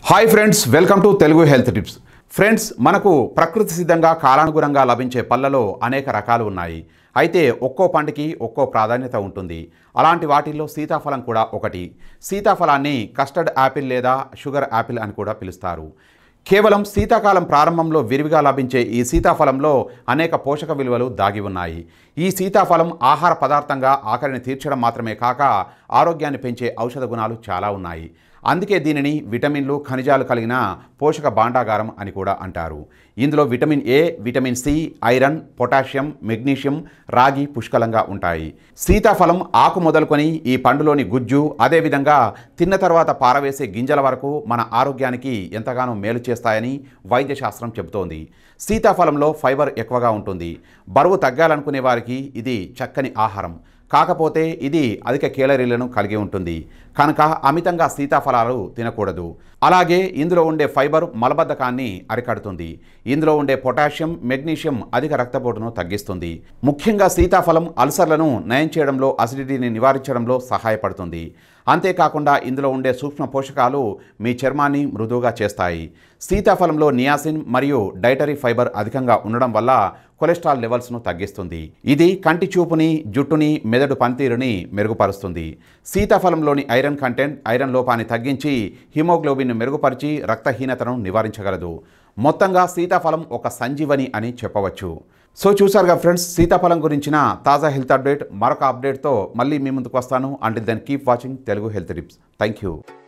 hi friends welcome to Telugu health tips friends మనకు ప్రకృతి సిద్ధంగా కాలానుగుణంగా లభించే పళ్ళలో అనేక రకాలు ఉన్నాయి అయితే ఒక్కో పండుకి ఒక్కో ప్రాధాన్యత ఉంటుంది అలాంటి వాటిల్లో సీతాఫలం కూడా ఒకటి సీతాఫలాన్ని కస్టర్డ్ యాపిల్ లేదా షుగర్ యాపిల్ అని కూడా పిలుస్తారు కేవలం శీతాకాలం ప్రారంభంలో విరివిగా లభించే ఈ సీతాఫలంలో అనేక పోషక విలువలు దాగి ఉన్నాయి ఈ సీతాఫలం ఆహార పదార్థంగా ఆకలిని తీర్చడం మాత్రమే కాక ఆరోగ్యాన్ని పెంచే ఔషధ గుణాలు చాలా ఉన్నాయి అందుకే దీనిని విటమిన్లు ఖనిజాలు కలిగిన పోషక భాండాగారం అని కూడా అంటారు ఇందులో vitamin A vitamin C iron potassium magnesium రాగి పుష్కలంగా ఉంటాయి సీతాఫలం ఆకు మొదలుకొని ఈ పండులోని గుజ్జు అదేవిధంగా తిన్న తర్వాత పారవేసే గింజల వరకు మన ఆరోగ్యానికి ఎంతగానో మేలు చేస్తాయని వైద్య శాస్త్రం చెబుతోంది సీతాఫలంలో ఫైబర్ ఎక్కువగా ఉంటుంది బరువు తగ్గాలనుకునే వారికి ఇది చక్కని ఆహారం కాకపోతే ఇది అధిక కేలరీలను కలిగి ఉంటుంది కనుక అమితంగా సీతాఫలాలు తినకూడదు అలాగే ఇందులో ఉండే ఫైబర్ మలబద్ధకాన్ని అరికడుతుంది ఇందులో ఉండే పొటాషియం మెగ్నీషియం అధిక రక్తపోటును తగ్గిస్తుంది ముఖ్యంగా సీతాఫలం అల్సర్లను నయం చేయడంలో అసిడిటీని నివారించడంలో సహాయపడుతుంది అంతేకాకుండా ఇందులో ఉండే సూక్ష్మ పోషకాలు మీ చర్మాన్ని మృదువుగా చేస్తాయి సీతాఫలంలో నియాసిన్ మరియు డైటరీ ఫైబర్ అధికంగా ఉండడం వల్ల కొలెస్ట్రాల్ లెవెల్స్ను తగ్గిస్తుంది ఇది కంటి చూపుని జుట్టుని మెదడు పనితీరుని మెరుగుపరుస్తుంది సీతాఫలంలోని ఐరన్ కంటెంట్ ఐరన్ లోపాన్ని తగ్గించి హిమోగ్లోబిన్ మెరుగుపరిచి రక్తహీనతను నివారించగలదు మొత్తంగా సీతాఫలం ఒక సంజీవని అని చెప్పవచ్చు సో చూసారుగా ఫ్రెండ్స్ సీతాఫలం గురించిన తాజా హెల్త్ అప్డేట్ మరొక అప్డేట్తో మళ్ళీ మీ ముందుకు వస్తాను until then keep watching Telugu health tips thank you